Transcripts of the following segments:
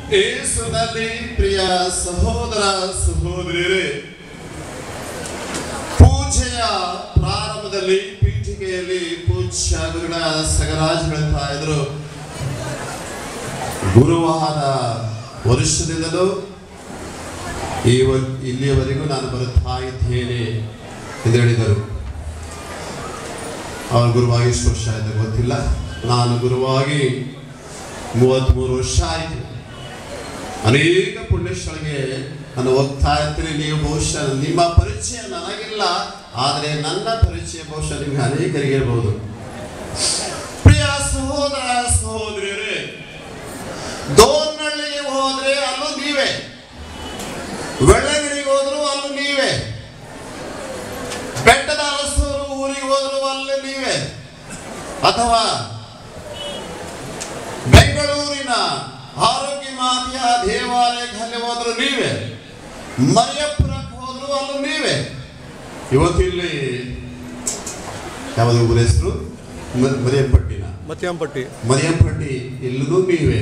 ಏಸುನಲ್ಲಿ ಪ್ರಿಯ ಸಹೋದರ ಸಹೋದರಿಯರೇ ಪೂಜೆಯ ಪ್ರಾರಂಭದಲ್ಲಿ ಪೀಠಿಕೆಯಲ್ಲಿ ಪೂಜ್ಯ ಗುರುಗಳ ಸಗರಾಜ್ ಹೇಳ್ತಾ ಇದ್ರು ಗುರುವಾರ ವರ್ಷದಿಂದಲೂ ಈವ ಇಲ್ಲಿಯವರೆಗೂ ನಾನು ಬರುತ್ತಾ ಇದ್ದೇನೆ ಎಂದು ಹೇಳಿದರು ಅವರು ಗುರುವಾಗಿ ಎಷ್ಟು ವರ್ಷ ಆಯ್ತು ಗೊತ್ತಿಲ್ಲ ನಾನು ಗುರುವಾಗಿ ಮೂವತ್ತ್ಮೂರು ವರ್ಷ ಆಯಿತು ಅನೇಕ ಪುಣ್ಯಸ್ಥಳಿಗೆ ನಾನು ಹೋಗ್ತಾ ಇರ್ತೀನಿ ನೀವು ಬಹುಶಃ ನಿಮ್ಮ ಪರಿಚಯ ನನಗಿಲ್ಲ ಆದರೆ ನನ್ನ ಪರಿಚಯ ಬಹುಶಃ ನಿಮಗೆ ಅನೇಕರಿಗೆ ಇರಬಹುದು ಪ್ರಿಯ ಸಹೋದರ ಸಹೋದರಿಯರೇ ದೋರ್ನಳ್ಳಿಗೆ ಹೋದ್ರೆ ಅಲ್ಲೂ ನೀವೇ ಬೆಳ್ಳಗಿರಿಗೆ ಹೋದ್ರು ಅಲ್ಲೂ ನೀವೇ ಬೆಟ್ಟದ ಅರಸೂರು ಊರಿಗೆ ಹೋದ್ರು ಅಲ್ಲಿ ನೀವೇ ಅಥವಾ ಬೆಂಗಳೂರಿನ ಆರೋಗ್ಯ ಮಾತೆಯ ದೇವಾಲಯಕ್ಕೆ ಅಲ್ಲಿ ಹೋದ್ರು ನೀವೇ ಮರಿಯಪುರಕ್ಕೆ ಹೋದ್ರು ಅಲ್ಲೂ ನೀವೇ ಇವತ್ತಿಲ್ಲಿ ಯಾವುದು ಊರ ಹೆಸರು ಮ- ಮರಿಯಪಟ್ಟಿನ ಮತ್ಯಾಂಪಟ್ಟಿ ಮರಿಯಪಟ್ಟಿ ಇಲ್ಲೂ ನೀವೇ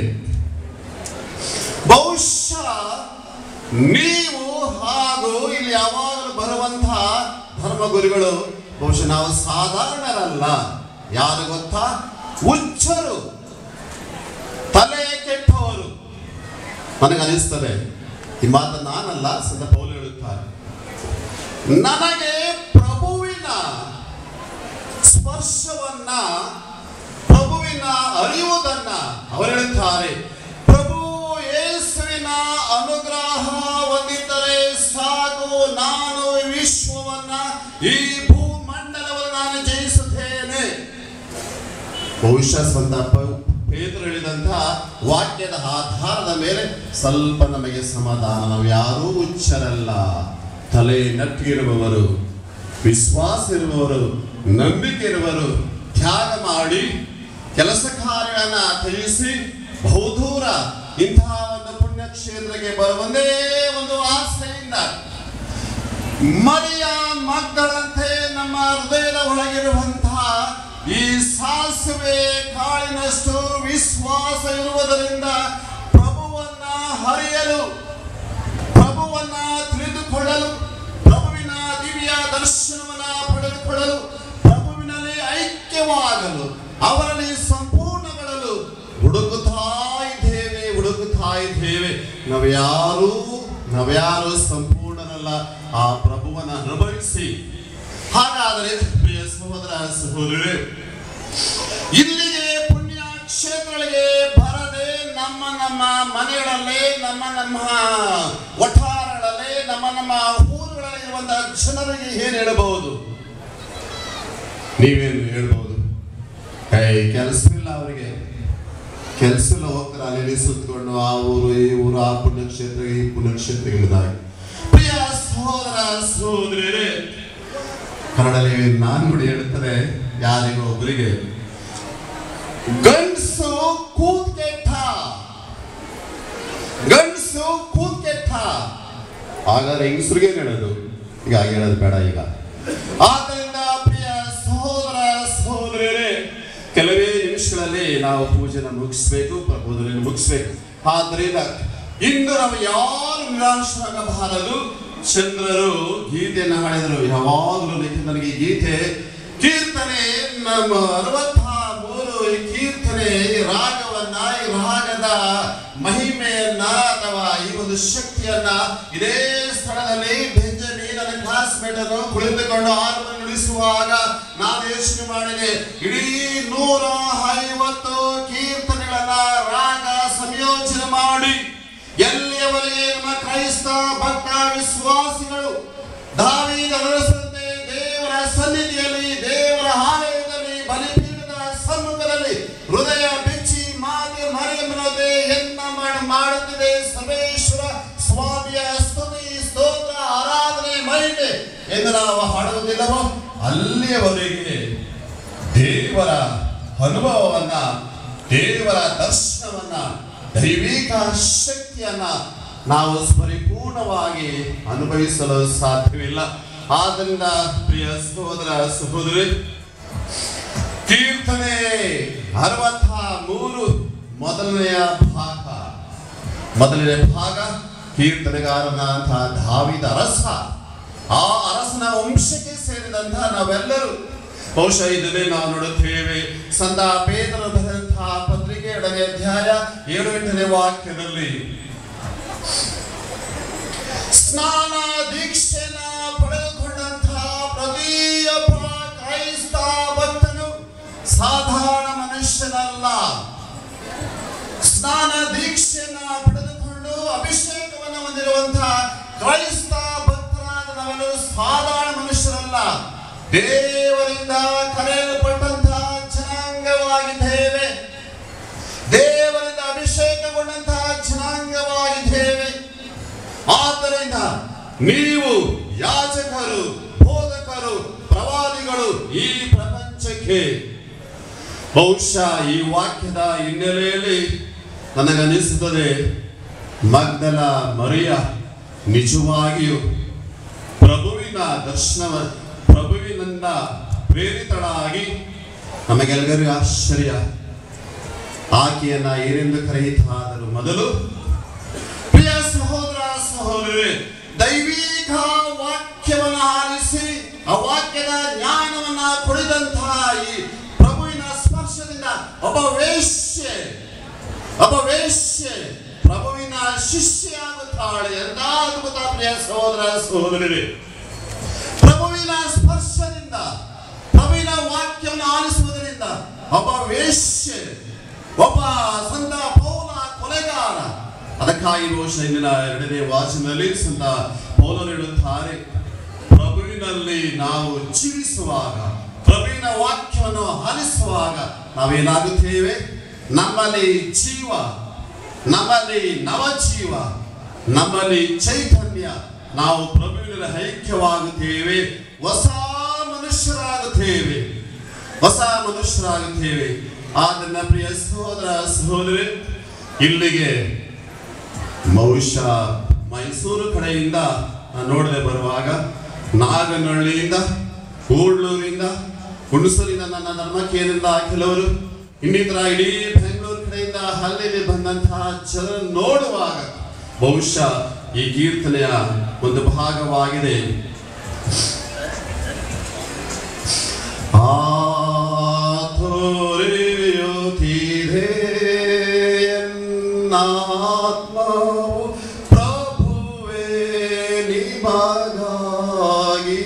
ಬಹುಶಃ ನೀವು ಹಾಗೂ ಇಲ್ಲಿ ಯಾವಾಗಲೂ ಬರುವಂತಹ ಧರ್ಮಗುರುಗಳು ಬಹುಶಃ ನಾವು ಸಾಧಾರಣರಲ್ಲ ಯಾರು ಗೊತ್ತಾ ಹುಚ್ಚರು ತಲೆ ಕೆಟ್ಟವರು ನನಗನಿಸ್ತದೆ ಈ ಮಾತು ನಾನಲ್ಲ ಸಂತ ಪೌಲು ಹೇಳುತ್ತಾರೆ ನನಗೆ ಪ್ರಭುವಿನ ಸ್ಪರ್ಶವನ್ನ ಪ್ರಭುವಿನ ಅರಿಯುವುದನ್ನ ಅವರು ಹೇಳುತ್ತಾರೆ ಪ್ರಭು ಯೇಸುವಿನ ಅನುಗ್ರಹ ಹೊಂದಿದ್ದರೆ ಸಾಕು ನಾನು ವಿಶ್ವವನ್ನ ಈ ಭೂಮಂಡಲವನ್ನು ನಾನು ಜಯಿಸುತ್ತೇನೆ ಬಹುಶಃ ಸ್ವಂತ ಪ- ಪೇತ್ರ ಹೇಳಿದಂತಹ ವಾಕ್ಯದ ಆಧಾರದ ಮೇಲೆ ಸ್ವಲ್ಪ ನಮಗೆ ಸಮಾಧಾನ ನಾವು ಯಾರೂ ಹುಚ್ಚರಲ್ಲ ತಲೆ ನಟ್ಟಿರುವವರು ವಿಶ್ವಾಸ ಇರುವವರು ನಂಬಿಕೆ ಇರುವರು ತ್ಯಾಗ ಮಾಡಿ ಕೆಲಸ ಕಾರ್ಯಗಳನ್ನ ತ್ಯಜಿಸಿ ಬಹುದೂರ ಇಂತಹ ಒಂದು ಪುಣ್ಯಕ್ಷೇತ್ರಕ್ಕೆ ಬರುವಂದೇ ಒಂದು ಆಸೆಯಿಂದ ಮರಿಯ ಮಕ್ಕಳಂತೆ ನಮ್ಮ ಹೃದಯದ ಒಳಗಿರುವಂತಹ ಈ ಸಾಸುವೆ ಕಾಳಿನಷ್ಟು ವಿಶ್ವಾಸ ಇರುವುದರಿಂದ ಪ್ರಭುವನ್ನ ಹರಿಯಲು ಪ್ರಭುವನ್ನ ತಿಳಿದುಕೊಳ್ಳಲು ಪ್ರಭುವಿನ ದಿವ್ಯ ದರ್ಶನವನ್ನ ಪಡೆದುಕೊಳ್ಳಲು ಪ್ರಭುವಿನಲ್ಲಿ ಐಕ್ಯವಾಗಲು ಅವರಲ್ಲಿ ಸಂಪೂರ್ಣಗೊಳ್ಳಲು ಹುಡುಕುತ್ತಾ ಇದ್ದೇವೆ ಹುಡುಕುತ್ತಾ ಇದ್ದೇವೆ ನಾವ್ಯಾರೂ ನಾವ್ಯಾರು ಸಂಪೂರ್ಣರಲ್ಲ ಆ ಪ್ರಭುವನ್ನ ಅನುಭವಿಸಿ ಹಾಗಾದರೆ ಪ್ರಿಯ ಸಹೋದರ ಸಹೋದರರೇ ಇಲ್ಲಿಗೆ ಪುಣ್ಯ ಕ್ಷೇತ್ರಗಳಿಗೆ ಬರದೆ ನಮ್ಮ ನಮ್ಮ ಮನೆಗಳಲ್ಲೇ ನಮ್ಮ ನಮ್ಮ ವಠಾರಗಳಲ್ಲೇ ನಮ್ಮ ನಮ್ಮ ಊರುಗಳಲ್ಲಿ ಇರುವಂತಹ ಜನರಿಗೆ ಏನು ಹೇಳಬಹುದು ನೀವೇನು ಹೇಳ್ಬಹುದು ಕೈ ಕೆಲಸವಿಲ್ಲ ಅವರಿಗೆ ಕೆಲಸ ಎಲ್ಲ ಹೋಗ್ತಾರೆ ಅಲ್ಲಿ ಇಲ್ಲಿ ಸುತ್ತಕೊಂಡು ಆ ಊರು ಈ ಊರು ಆ ಪುಣ್ಯಕ್ಷೇತ್ರ ಈ ಪುಣ್ಯಕ್ಷೇತ್ರ ಇಲ್ಲದಾಗಿ ಪ್ರಿಯ ಸಹೋದರ ಸಹೋದರಿಯರೇ ಕನ್ನಡದಲ್ಲಿ ನಾನುಡಿ ಹೇಳ್ತಾರೆ ಯಾರಿಗೋ ಒಬ್ಬರಿಗೆ ಗಂಡಸು ಕೂತ್ಕೆಟ್ಟ ಗಂಡಸು ಕೂತ್ಕೆಟ್ಟ ಹಾಗಾದ್ರೆ ಹೆಂಗಸರಿಗೆ ಹೇಳೋದು ಈಗ ಹಾಗೆ ಹೇಳೋದು ಬೇಡ ಈಗ ಆದ್ದರಿಂದ ಪ್ರಿಯ ಸಹೋದರ ಸಹೋದರಿಯರೇ ಕೆಲವೇ ನಿಮಿಷಗಳಲ್ಲಿ ನಾವು ಪೂಜೆನ ಮುಗಿಸ್ಬೇಕು ಪ್ರಬೋಧನೆಯನ್ನು ಮುಗಿಸ್ಬೇಕು ಆದ್ರಿಂದ ಇಂದು ನಾವು ಯಾರು ನಿರಾಶರಾಗಬಾರದು ಚಂದ್ರರು ಗೀತೆಯನ್ನು ಹಾಡಿದರು ಯಾವಾಗಲೂ ನನಗೆ ಈ ಗೀತೆ ಕೀರ್ತನೆ ನಮ್ಮ ಅರವತ್ತ ಮೂರು ಈ ಕೀರ್ತನೆ ಈ ರಾಗವನ್ನ ಈ ರಾಗದ ಮಹಿಮೆಯನ್ನ ಅಥವಾ ಈ ಒಂದು ಶಕ್ತಿಯನ್ನ ಇದೇ ಸ್ಥಳದಲ್ಲಿ ಬೆಂಜಮಿ ನನ್ನ ಕ್ಲಾಸ್ಮೇಟ್ ಅನ್ನು ಕುಳಿತುಕೊಂಡು ಹಾರನ್ನು ನುಡಿಸುವಾಗ ನಾನು ಯೋಚನೆ ಮಾಡಿದೆ ಇಡೀ ನೂರ ಐವತ್ತು ಕೀರ್ತನೆಗಳನ್ನ ರಾಗ ಸಂಯೋಜನೆ ಮಾಡಿ ಎಲ್ಲಿಯವರೆಗೆ ನಮ್ಮ ಕ್ರೈಸ್ತ ಭಕ್ತ ವಿಶ್ವಾಸಿಗಳು ದಾವೀದ ಅರಸಂತೆ ದೇವರ ಸನ್ನಿಧಿಯಲ್ಲಿ ದೇವರ ಆಲಯದಲ್ಲಿ ಬಲಿಪೀಠದ ಸಮ್ಮುಖದಲ್ಲಿ ಹೃದಯ ಬಿಚ್ಚಿ ಮಾತೆ ಮರೆಯಮ್ಮನದೇ ಎನ್ನ ಮಾಡ ಮಾಡುತ್ತಿದೆ ಸರ್ವೇಶ್ವರ ಸ್ವಾಮಿಯ ಸ್ತುತಿ ಸ್ತೋತ್ರ ಆರಾಧನೆ ಮಹಿಮೆ ಎಂದು ನಾವು ಹಾಡುವುದಿಲ್ಲವೋ ಅಲ್ಲಿಯವರೆಗೆ ದೇವರ ಅನುಭವವನ್ನ ದೇವರ ದರ್ಶನವನ್ನ ದೈವಿಕ ಶಕ್ತಿಯನ್ನ ನಾವು ಪರಿಪೂರ್ಣವಾಗಿ ಅನುಭವಿಸಲು ಸಾಧ್ಯವಿಲ್ಲ ಆದ್ದರಿಂದ ಪ್ರಿಯ ಸಹೋದರ ಸಹೋದರಿ ಕೀರ್ತನೆ ಅರವತ್ತ ಮೂರು ಮೊದಲನೆಯ ಭಾಗ ಮೊದಲನೇ ಭಾಗ ಕೀರ್ತನೆಗಾರನಾದಂತಹ ದಾವಿದ ಅರಸ ಆ ಅರಸನ ವಂಶಕ್ಕೆ ಸೇರಿದಂತಹ ನಾವೆಲ್ಲರೂ ಬಹುಶಃ ಇದನ್ನೇ ನಾವು ನೋಡುತ್ತೇವೆ ಸಂತ ಪೇದರ ಬರೆದಂತಹ ಪತ್ರಿಕೆ ಎರಡನೇ ಅಧ್ಯಾಯ ಏಳು ಎಂಟನೇ ವಾಕ್ಯದಲ್ಲಿ ಸ್ನಾನ ದೀಕ್ಷೆನ ಪಡೆದುಕೊಂಡಂತಹ ಪ್ರತಿಯೊಬ್ಬ ಕ್ರೈಸ್ತ ಭಕ್ತನು ಸಾಧಾರಣ ಮನುಷ್ಯನಲ್ಲ ಸ್ನಾನ ದೀಕ್ಷೆಯನ್ನ ಪಡೆದುಕೊಂಡು ಅಭಿಷೇಕವನ್ನು ಹೊಂದಿರುವಂತಹ ಕ್ರೈಸ್ತ ಭಕ್ತರಾದ ನಾವೆಲ್ಲರೂ ಸಾಧಾರಣ ಮನುಷ್ಯರಲ್ಲ ದೇವರಿಂದ ಕರೆಯಲ್ಪಟ್ಟಂತಹ ಜನಾಂಗವಾಗಿದ್ದೇವೆ ದೇವರಿಂದ ಅಭಿಷೇಕಗೊಂಡಂತಹ ಜನಾಂಗವಾಗಿದ್ದೇವೆ ಆದ್ದರಿಂದ ನೀವು ಯಾಜಕರು ಬೋಧಕರು ಪ್ರವಾದಿಗಳು ಈ ಪ್ರಪಂಚಕ್ಕೆ ಬಹುಶಃ ಈ ವಾಕ್ಯದ ಹಿನ್ನೆಲೆಯಲ್ಲಿ ನನಗನಿಸುತ್ತದೆ ಮಗ್ದಲ ಮರಿಯ ನಿಜವಾಗಿಯೂ ಪ್ರಭುವಿನ ದರ್ಶನ ಪ್ರಭುವಿನಿಂದ ಪ್ರೇರಿತಳಾಗಿ ನಮಗೆಲ್ಲರಿಗೂ ಆಶ್ಚರ್ಯ ಆಕೆಯನ್ನ ಏನೆಂದು ಕರೆಯುತ್ತಾದರೂ ಮೊದಲು ಪ್ರಿಯ ಸಹೋದರ ಸಹೋದರಿ ದೈವಿಕ ವಾಕ್ಯವನ್ನು ಆಲಿಸಿ ಆ ವಾಕ್ಯದ ಜ್ಞಾನವನ್ನ ಕುಡಿದಂತಹ ಈ ಪ್ರಭುವಿನ ಸ್ಪರ್ಶದಿಂದ ಒಬ್ಬ ವೇಶ್ಯೆ ಒಬ್ಬ ವೇಶ್ಯೆ ಪ್ರಭುವಿನ ಶಿಷ್ಯಾಗುತ್ತಾಳೆ ಎಂದ ಅದ್ಭುತ ಪ್ರಿಯ ಸಹೋದರ ಸಹೋದರಿ ಪ್ರಭುವಿನ ಸ್ಪರ್ಶದಿಂದ ಪ್ರಭುವಿನ ವಾಕ್ಯವನ್ನು ಆಲಿಸುವುದರಿಂದ ಒಬ್ಬ ವೇಶ್ಯೆ ಒಬ್ಬ ಸಂತ ಪೌಲ ಕೊಲೆಗಾರ ಅದಕ್ಕಾಗಿ ಬಹುಶಃ ಇಂದಿನ ಎರಡನೇ ವಾಚನದಲ್ಲಿ ಸಂತ ಪೌಲರು ಹೇಳುತ್ತಾರೆ ಪ್ರಭುವಿನಲ್ಲಿ ನಾವು ಜೀವಿಸುವಾಗ ಪ್ರಭುವಿನ ವಾಕ್ಯವನ್ನು ಆಲಿಸುವಾಗ ನಾವೇನಾಗುತ್ತೇವೆ ನಮ್ಮಲ್ಲಿ ಜೀವ ನಮ್ಮಲ್ಲಿ ನವಜೀವ ನಮ್ಮಲ್ಲಿ ಚೈತನ್ಯ ನಾವು ಪ್ರಭುವಿನ ಐಕ್ಯವಾಗುತ್ತೇವೆ ಹೊಸ ಮನುಷ್ಯರಾಗುತ್ತೇವೆ ಹೊಸ ಮನುಷ್ಯರಾಗುತ್ತೇವೆ ಆದ್ದರಿಂದ ಪ್ರಿಯ ಸಹೋದರ ಸಹೋದರಿ ಇಲ್ಲಿಗೆ ಬಹುಶಃ ಮೈಸೂರು ಕಡೆಯಿಂದ ನಾನು ನೋಡದೆ ಬರುವಾಗ ನಾಗನಹಳ್ಳಿಯಿಂದ ಕೂಡ್ಲೂರಿಂದ ಹುಣಸೂರಿನ ನನ್ನ ಧರ್ಮಕೇರಿಂದ ಕೆಲವರು ಇನ್ನಿತರ ಇಡೀ ಬೆಂಗಳೂರು ಕಡೆಯಿಂದ ಅಲ್ಲಿಗೆ ಬಂದಂತಹ ಜನ ನೋಡುವಾಗ ಬಹುಶಃ ಈ ಕೀರ್ತನೆಯ ಒಂದು ಭಾಗವಾಗಿದೆ ಆತೋರಿಯುತ್ತಿದೆ ಎನ್ನಾತ್ಮವು ಪ್ರಭುವೇ ನಿಮಗಾಗಿ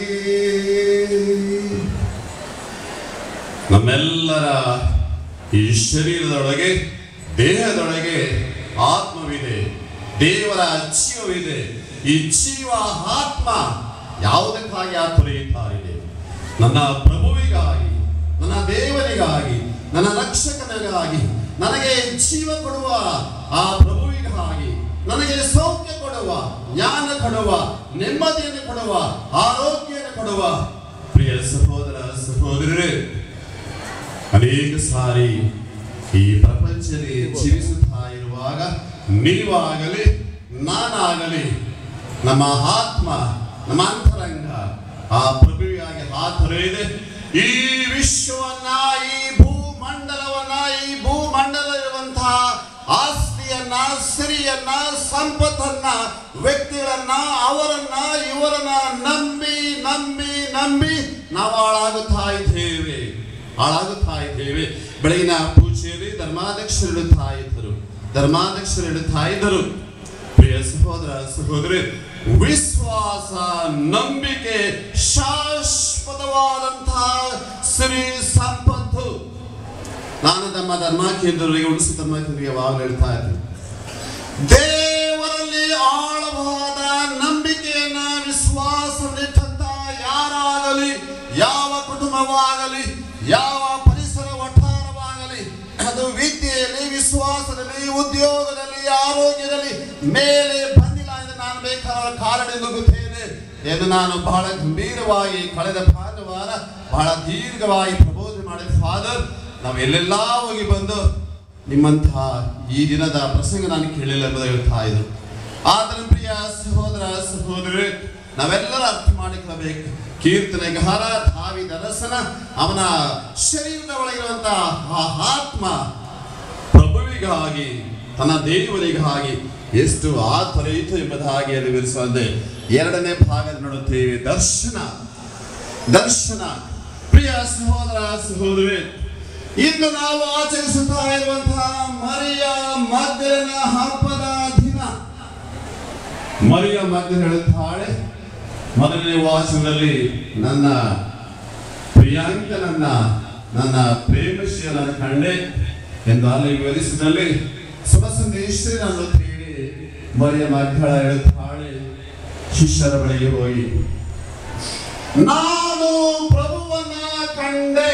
ನಮ್ಮೆಲ್ಲರ ಈ ಶರೀರದೊಳಗೆ ದೇಹದೊಳಗೆ ಆತ್ಮವಿದೆ ದೇವರ ಜೀವವಿದೆ ಈ ಜೀವ ಆತ್ಮ ಯಾವುದಕ್ಕಾಗಿ ಆತುರಿಯುತ್ತಾ ಇದೆ ನನ್ನ ಪ್ರಭುವಿಗಾಗಿ ನನ್ನ ದೇವರಿಗಾಗಿ ನನ್ನ ರಕ್ಷಕನಿಗಾಗಿ ನನಗೆ ಜೀವ ಕೊಡುವ ಆ ಪ್ರಭುವಿಗಾಗಿ ನನಗೆ ಸೌಖ್ಯ ಕೊಡುವ ಜ್ಞಾನ ಕೊಡುವ ನೆಮ್ಮದಿಯನ್ನು ಕೊಡುವ ಆರೋಗ್ಯವನ್ನು ಕೊಡುವ ಪ್ರಿಯ ಸಹೋದರ ಸಹೋದರರೇ ಅನೇಕ ಸಾರಿ ಈ ಪ್ರಪಂಚದಲ್ಲಿ ಜೀವಿಸುತ್ತಾ ಇರುವಾಗ ನೀವಾಗಲಿ ನಾನಾಗಲಿ ನಮ್ಮ ಆತ್ಮ ನಮ್ಮ ಅಂತರಂಗ ಆ ಪ್ರಭುವಿಗಾಗಿ ಹಾತೊರೆಯದೆ ಈ ವಿಶ್ವವನ್ನ ಈ ಭೂಮಂಡಲವನ್ನ ಈ ಭೂಮಂಡಲದಲ್ಲಿರುವಂತಹ ಆಸ್ತಿಯನ್ನ ಸಿರಿಯನ್ನ ಸಂಪತ್ತನ್ನ ವ್ಯಕ್ತಿಗಳನ್ನ ಅವರನ್ನ ಇವರನ್ನ ನಂಬಿ ನಂಬಿ ನಂಬಿ ನಾವು ಹಾಳಾಗುತ್ತಾ ಇದ್ದೇವೆ ಹಾಳಾಗುತ್ತಾ ಇದ್ದೇವೆ ಬೆಳಗಿನ ಪೂಜೆಯಲ್ಲಿ ಧರ್ಮಾಧ್ಯಕ್ಷರು ಇಡುತ್ತಾ ಇದ್ದರು ಧರ್ಮಾಧ್ಯಕ್ಷರು ಇಡುತ್ತಾ ಇದ್ದರು ಪ್ರಿಯ ಸಹೋದರ ಸಹೋದರಿ ವಿಶ್ವಾಸ ನಂಬಿಕೆ ಶಾಶ್ವತವಾದಂತಹ ಸಿರಿ ಸಂಪತ್ತು ನಾನು ನಮ್ಮ ಧರ್ಮ ಕೇಂದ್ರಗಳಿಗೆ ಉಳಿಸಿ ಧರ್ಮ ಕೇಂದ್ರಕ್ಕೆ ಯಾವಾಗಲೂ ಹೇಳ್ತಾ ಇದ್ದೀನಿ ದೇವರಲ್ಲಿ ಆಳವಾದ ನಂಬಿಕೆಯನ್ನ ವಿಶ್ವಾಸವಿಟ್ಟಂತ ಯಾರಾಗಲಿ ಯಾವ ಕುಟುಂಬವಾಗಲಿ ಯಾವ ಪರಿಸರ ವಠಾರವಾಗಲಿ ಅದು ವಿದ್ಯೆಯಲ್ಲಿ ವಿಶ್ವಾಸದಲ್ಲಿ ಉದ್ಯೋಗದಲ್ಲಿ ಆರೋಗ್ಯದಲ್ಲಿ ಮೇಲೆ ಬಂದಿಲ್ಲ ಎಂದು ನಾನು ಬೇಕಾದ ಕಾರಣ ನುಗ್ಗುತ್ತೇನೆ ಎಂದು ನಾನು ಬಹಳ ಗಂಭೀರವಾಗಿ ಕಳೆದ ಭಾನುವಾರ ಬಹಳ ದೀರ್ಘವಾಗಿ ಪ್ರಬೋಧನೆ ಮಾಡಿದ ಫಾದರ್ ನಾವು ಎಲ್ಲೆಲ್ಲ ಹೋಗಿ ಬಂದು ನಿಮ್ಮಂತಹ ಈ ದಿನದ ಪ್ರಸಂಗ ನಾನು ಕೇಳಿಲ್ಲ ಎಂಬುದು ಹೇಳ್ತಾ ಇದ್ರು ಆದ್ರೆ ಪ್ರಿಯ ಸಹೋದರ ಸಹೋದರಿ ನಾವೆಲ್ಲರೂ ಅರ್ಥ ಮಾಡಿಕೊಳ್ಳಬೇಕು ಕೀರ್ತನೆಗಾರ ದಾವಿದ ರಸನ ಅವನ ಶರೀರದ ಒಳಗಿರುವಂತಹ ಆ ಆತ್ಮ ಪ್ರಭುವಿಗಾಗಿ ತನ್ನ ದೇವರಿಗಾಗಿ ಎಷ್ಟು ಆತೊರೆಯಿತು ಎಂಬುದಾಗಿ ಅಲ್ಲಿ ವಿವರಿಸುವಂತೆ ಎರಡನೇ ಭಾಗದ ನೋಡುತ್ತೇವೆ ದರ್ಶನ ದರ್ಶನ ಪ್ರಿಯ ಸಹೋದರ ಸಹೋದರಿ ಇಂದು ನಾವು ಆಚರಿಸುತ್ತಾ ಇರುವಂತಹ ಮರಿಯ ಮಧ್ಯನ ಹಬ್ಬದ ದಿನ ಮರಿಯ ಮಧ್ಯ ಹೇಳುತ್ತಾಳೆ ಮೊದಲನೇ ವಾಚನದಲ್ಲಿ ನನ್ನ ಪ್ರಿಯಾಂಕನನ್ನ ನನ್ನ ಪ್ರೇಮಶೀಲನ ಕಂಡೆ ಎಂದು ಅಲ್ಲಿ ವಿವರಿಸಿದಲ್ಲಿ ಶುಭ ಸಂದೇಶ ನಾನು ಹೇಳಿ ಮರಿಯ ಮಕ್ಕಳ ಹೇಳುತ್ತಾಳೆ ಶಿಷ್ಯರ ಬಳಿಗೆ ಹೋಗಿ ನಾನು ಪ್ರಭುವನ್ನ ಕಂಡೆ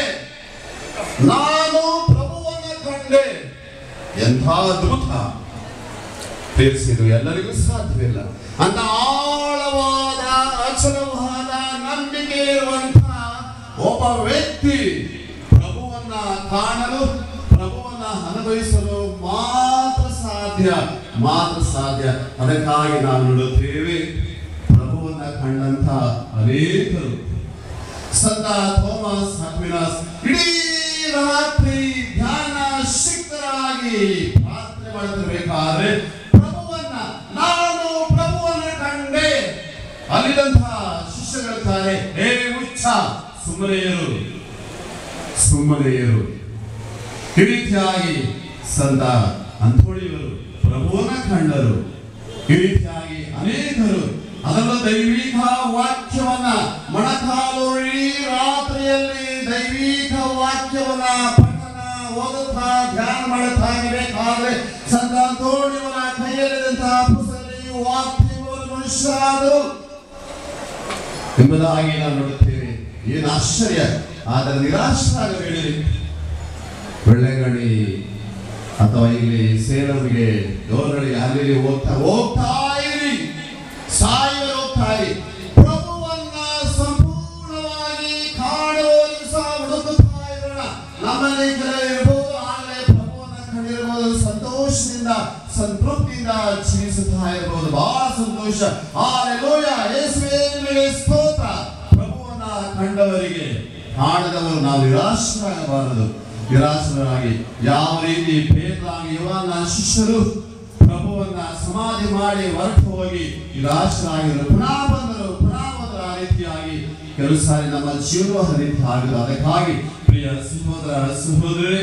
ನಾನು ಪ್ರಭುವನ್ನ ಕಂಡೆ ಎಂಥ ಅದ್ಭುತ ತಿಳಿಸಿದ್ದು ಎಲ್ಲರಿಗೂ ಸಾಧ್ಯವಿಲ್ಲ ಅಂತ ಆಳವಾದ ಅಚಲವಾದ ನಂಬಿಕೆ ಇರುವಂತಹ ಒಬ್ಬ ವ್ಯಕ್ತಿ ಪ್ರಭುವನ್ನ ಕಾಣಲು ಪ್ರಭುವನ್ನ ಅನುಭವಿಸಲು ಮಾತ್ರ ಸಾಧ್ಯ ಮಾತ್ರ ಸಾಧ್ಯ ಅದಕ್ಕಾಗಿ ನಾವು ನೋಡುತ್ತೇವೆ ಪ್ರಭುವನ್ನ ಕಂಡಂತ ಅನೇಕರು ಸಂತ ಥೋಮಸ್ ಅಕ್ವಿನಾಸ್ ಇಡೀ ರಾತ್ರಿ ಧ್ಯಾನ ಸಿಕ್ತರಾಗಿ ಪ್ರಾರ್ಥನೆ ಮಾಡುತ್ತಿರಬೇಕಾದ್ರೆ ಪ್ರಭುವನ್ನ ನಾನು ಪ್ರಭುವನ್ನ ಕಂಡೆ ಅಲ್ಲಿದಂತಹ ಶಿಷ್ಯಗಳಿದ್ದಾರೆ ಹೇ ಹುಚ್ಚ ಸುಮ್ಮನೆ ಇರು ಸುಮ್ಮನೆ ಇರು ಈ ರೀತಿಯಾಗಿ ಸಂತ ಅಂಥೋಳಿಯವರು ಪ್ರಭುವನ್ನ ಕಂಡರು ಈ ರೀತಿಯಾಗಿ ಅನೇಕರು ಅದರಲ್ಲೂ ದೈವಿಕ ವಾಕ್ಯವನ್ನ ಮೊಣಕಾಲೋಳಿ ರಾತ್ರಿಯಲ್ಲಿ ದೈವಿಕ ವಾಕ್ಯವನ್ನ ಪಠನ ಓದುತ್ತಾ ಧ್ಯಾನ ಮಾಡುತ್ತಾ ಇರಬೇಕಾದ್ರೆ ಸಂತ ಅಂಥೋಳಿಯವರ ಕೈಯಲ್ಲಿದ್ದಂತಹ ಪುಸ್ತಕದಲ್ಲಿ ವಾಕ್ಯವರು ಮನುಷ್ಯರಾದರು ಎಂಬುದಾಗಿ ನಾವು ನೋಡುತ್ತೇವೆ ಏನು ಆಶ್ಚರ್ಯ ಆದರೆ ನಿರಾಶರಾಗಬೇಡಿ ಬೆಳ್ಳೆಗಣಿ ಅಥವಾ ಇಲ್ಲಿ ಸೇಲಂಗೆ ದೋರಳಿ ಅಲ್ಲಿ ಹೋಗ್ತಾ ಹೋಗ್ತಾ ಇರಿ ಸಾಯುವ ಹೋಗ್ತಾ ಇರಿ ಪ್ರಭುವನ್ನ ಸಂಪೂರ್ಣವಾಗಿ ಕಾಣುವವರೆಗೂ ಸಹ ಹುಡುಕುತ್ತಾ ಇರೋಣ ನಮ್ಮಲ್ಲಿ ಕೆಲವರು ಇರ್ಬೋದು ಆಗಲೇ ಪ್ರಭುವನ್ನ ಕಂಡಿರ್ಬೋದು ಸಂತೋಷದಿಂದ ಸಂತೃಪ್ತಿಯಿಂದ ಜೀವಿಸುತ್ತಾ ಇರಬಹುದು ಬಹಳ ಸಂತೋಷ ಹಾಲೆಲೂಯ ಯೇಸುವೇ ನಿನಗೆ ಸ್ತೋತ್ರ ಪ್ರಭುವನ್ನ ಕಂಡವರಿಗೆ ಕಾಣದವರು ನಾವು ನಿರಾಶರಾಗಬಾರದು ನಿರಾಶರಾಗಿ ಯಾವ ರೀತಿ ಪೇತ್ರಾಗಿ ಯುವನ ಶಿಷ್ಯರು ಪ್ರಭುವನ್ನ ಸಮಾಧಿ ಮಾಡಿ ಹೊರಟು ಹೋಗಿ ನಿರಾಶರಾಗಿದ್ರು ಪುನಃ ಬಂದರು ಪುನಃ ಬಂದರು ಆ ರೀತಿಯಾಗಿ ಕೆಲವು ಸಾರಿ ನಮ್ಮ ಜೀವನ ರೀತಿ ಆಗಿದೆ ಅದಕ್ಕಾಗಿ ಪ್ರಿಯ ಸಹೋದರ ಸಹೋದರಿ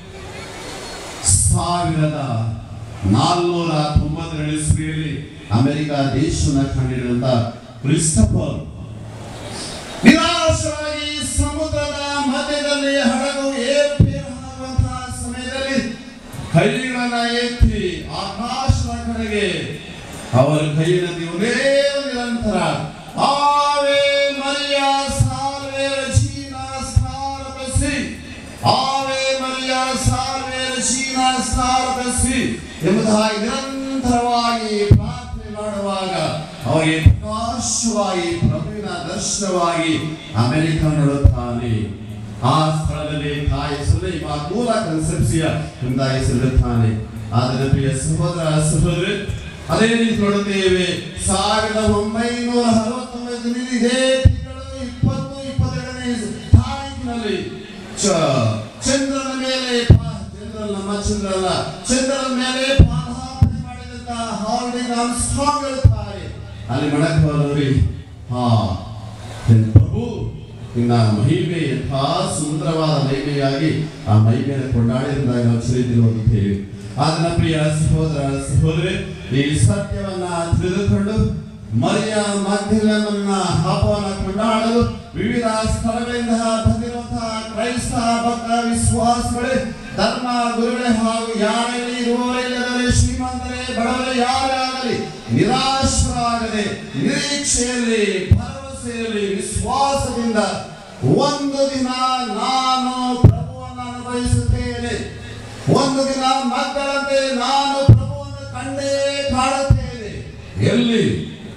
ಸಾವಿರದ ನಾಲ್ನೂರ ತೊಂಬತ್ತೆರಡು ಇಸ್ವಿಯಲ್ಲಿ ಅಮೆರಿಕ ದೇಶವನ್ನ ಕಂಡಿರುವಂತ ಕ್ರಿಸ್ಟಫರ್ ನಿರಾಶರಾಗಿ ಸಮುದ್ರದ ಮಧ್ಯದಲ್ಲಿ ಹಡಗು ಏರ್ಪೇರು ಆಗುವಂತಹ ಸಮಯದಲ್ಲಿ ಕೈಗಳನ್ನ ಎತ್ತಿ ಆಕಾಶದ ಕಡೆಗೆ ಅವರ ಕೈಯಲ್ಲಿ ಒಂದೇ ಒಂದು ನಿರಂತರ ಆವೆ ಮರಿಯ ಸಾಲ್ವೆ ರಚೀನ ಸ್ನಾರಕಸಿ ಆವೆ ಮರಿಯ ಸಾಲ್ವೆ ರಚೀನ ಸ್ನಾರಕಸಿ ಎಂಬುದಾಗಿ ನಿರಂತರವಾಗಿ ಪ್ರಾರ್ಥನೆ ಮಾಡುವಾಗ ಅವರಿಗೆ ಪ್ರಕಾಶವಾಗಿ ಪ್ರಭುವಿನ ದರ್ಶನವಾಗಿ ಅಮೆರಿಕ ನೋಡುತ್ತಾನೆ ಆ ಸ್ಥಳದಲ್ಲಿ ತಾಯಿ ಸುಲೈಮ ಮೂಲ ಕನ್ಸೆಪ್ಸಿಯ ಎಂಬುದಾಗಿ ಸಿಗುತ್ತಾನೆ ಆದರೆ ಪ್ರಿಯ ಸಹೋದರ ಸಹೋದರಿ ಅದೇ ರೀತಿ ನೋಡುತ್ತೇವೆ ಸಾವಿರದ ಒಂಬೈನೂರ ಅರವತ್ತೊಂಬತ್ತು ಇದೇ ತಿಂಗಳು ಇಪ್ಪತ್ತು ಇಪ್ಪತ್ತೆರಡನೇ ತಾರೀಕಿನಲ್ಲಿ ಚ- ಚಂದ್ರನ ಮೇಲೆ ಪಾ- ಚಂದ್ರನ ನಮ್ಮ ಚಂದ್ರನ ಚಂದ್ರನ ಮೇಲೆ ಪಾದಾರ್ಪಣೆ ಮಾಡಿದಂತ ಹಾರ್ಡಿಂಗ್ ಆರ್ಮ್ಸ್ಟ್ರಾಂಗ್ ಹೇಳ್ತಾರೆ ಅಲ್ಲಿ ಮಡಕವರವರಿ ಹಾ ಎನ್ ಪ್ರಭು ನಿನ್ನ ಮಹಿಮೆ ಎಂಥ ಸುಂದರವಾದ ಮಹಿಮೆಯಾಗಿ ಆ ಮಹಿಮೆಯನ್ನು ಕೊಂಡಾಡಿದಾಗ ನಾವು ಚಿರಿದು ಹೋಗುತ್ತೇವೆ ಆದ್ರೆ ಪ್ರಿಯ ಸಹೋದರ ಸಹೋದರಿ ಈ ಸತ್ಯವನ್ನ ತಿಳಿದುಕೊಂಡು ಮರಿಯ ಮಧ್ಯಲನ್ನ ಹಬ್ಬವನ್ನ ಕೊಂಡಾಡಲು ವಿವಿಧ ಸ್ಥಳಗಳಿಂದ ಬಂದಿರುವಂತಹ ಕ್ರೈಸ್ತ ಭಕ್ತ ವಿಶ್ವಾಸಗಳೇ ಧರ್ಮ ಗುರುಗಳೇ ಹಾಗೂ ಯಾರೇ ಇರುವವರಿಲ್ಲದರೆ ಶ್ರೀಮಂತರೇ ಬಡವರೇ ಯಾರೇ ಆಗಲಿ ನಿರಾಶರಾಗದೆ ನಿರೀಕ್ಷೆಯಲ್ಲಿ ಭರವಸೆಯಲ್ಲಿ ವಿಶ್ವಾಸದಿಂದ ಒಂದು ದಿನ ನಾನು ಪ್ರಭುವನ್ನು ಅನುಭವಿಸುತ್ತೇನೆ ಒಂದು ದಿನ ಮಕ್ಕಳಂತೆ ನಾನು ಪ್ರಭುವನ್ನು ಕಂಡೇ ಕಾಣುತ್ತೇನೆ ಎಲ್ಲಿ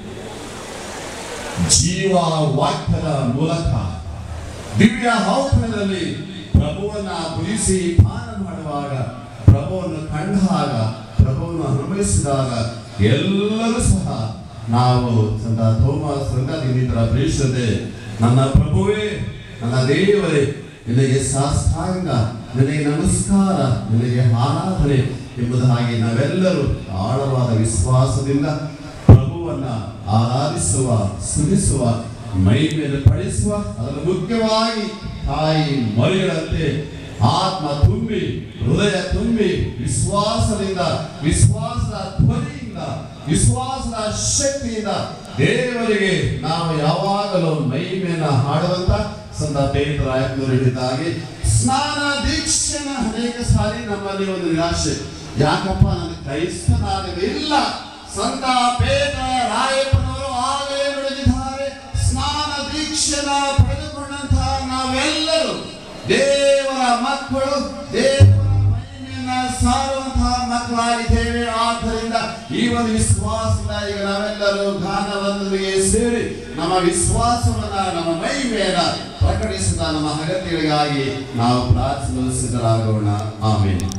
ಜೀವ ವಾಕ್ಯದ ಮೂಲಕ ದಿವ್ಯ ಔತಣದಲ್ಲಿ ಪ್ರಭುವನ್ನ ಭುಜಿಸಿ ಪಾನ ಮಾಡುವಾಗ ಪ್ರಭುವನ್ನು ಕಂಡಾಗ ಪ್ರಭುವನ್ನು ಅನುಭವಿಸಿದಾಗ ಎಲ್ಲರೂ ಸಹ ನಾವು ಸಂತ ಥೋಮಸ್ ಸಂಗತಿ ಪ್ರೇಷತೆ ನನ್ನ ಪ್ರಭುವೇ ನನ್ನ ದೇವರೇ ನಿನಗೆ ಸಾಷ್ಟಾಂಗ ನಿನಗೆ ನಮಸ್ಕಾರ ನಿನಗೆ ಆರಾಧನೆ ಎಂಬುದಾಗಿ ನಾವೆಲ್ಲರೂ ಆಳವಾದ ವಿಶ್ವಾಸದಿಂದ ಪ್ರಭುವನ್ನ ಆರಾಧಿಸುವ ಸ್ತುತಿಸುವ ಮೈ ಮೇಲೆ ಪಡಿಸುವ ಅದನ್ನು ಮುಖ್ಯವಾಗಿ ತಾಯಿ ಮರಿಗಳಂತೆ ಆತ್ಮ ತುಂಬಿ ಹೃದಯ ತುಂಬಿ ವಿಶ್ವಾಸದಿಂದ ವಿಶ್ವಾಸದ ಧ್ವನಿಯಿಂದ ವಿಶ್ವಾಸದ ಶಕ್ತಿಯಿಂದ ದೇವರಿಗೆ ನಾವು ಯಾವಾಗಲೂ ಮೈ ಮೇಲೆ ಹಾಡುವಂತ ಸಂತ ಪೇತರಾಯಕರು ಹೇಳಿದಾಗೆ ಸ್ನಾನ ದೀಕ್ಷೆನ ಅನೇಕ ಸಾರಿ ನಮ್ಮಲ್ಲಿ ಒಂದು ನಿರಾಶೆ ಯಾಕಪ್ಪ ನನ್ನ ಕ್ರೈಸ್ತನಾಗಲಿಲ್ಲ ಸಂತ ಪೇತ್ರ ರಾಯಪ್ಪನವರು ಆಗಲೇ ಬೆಳೆದಿದ್ದಾರೆ ಸ್ನಾನ ದೀಕ್ಷೆನ ಪಡೆದುಕೊಂಡಂತಹ ನಾವೆಲ್ಲರೂ ದೇವರ ಮಕ್ಕಳು ದೇವರ ಮಹಿಮೆಯನ್ನ ಸಾರುವಂತಹ ಮಕ್ಕಳಾಗಿದ್ದೇವೆ ಆದ್ದರಿಂದ ಈ ಒಂದು ವಿಶ್ವಾಸದ ಈಗ ನಾವೆಲ್ಲರೂ ಗಾನವಂತರಿಗೆ ಸೇರಿ ನಮ್ಮ ವಿಶ್ವಾಸವನ್ನ ನಮ್ಮ ಮಹಿಮೆಯನ್ನ ಪ್ರಕಟಿಸಿದ ನಮ್ಮ ಅಗತ್ಯಗಳಿಗಾಗಿ ನಾವು ಪ್ರಾರ್ಥಿಸಲು ಸಿದ್ಧರಾಗೋಣ ಆಮೇಲೆ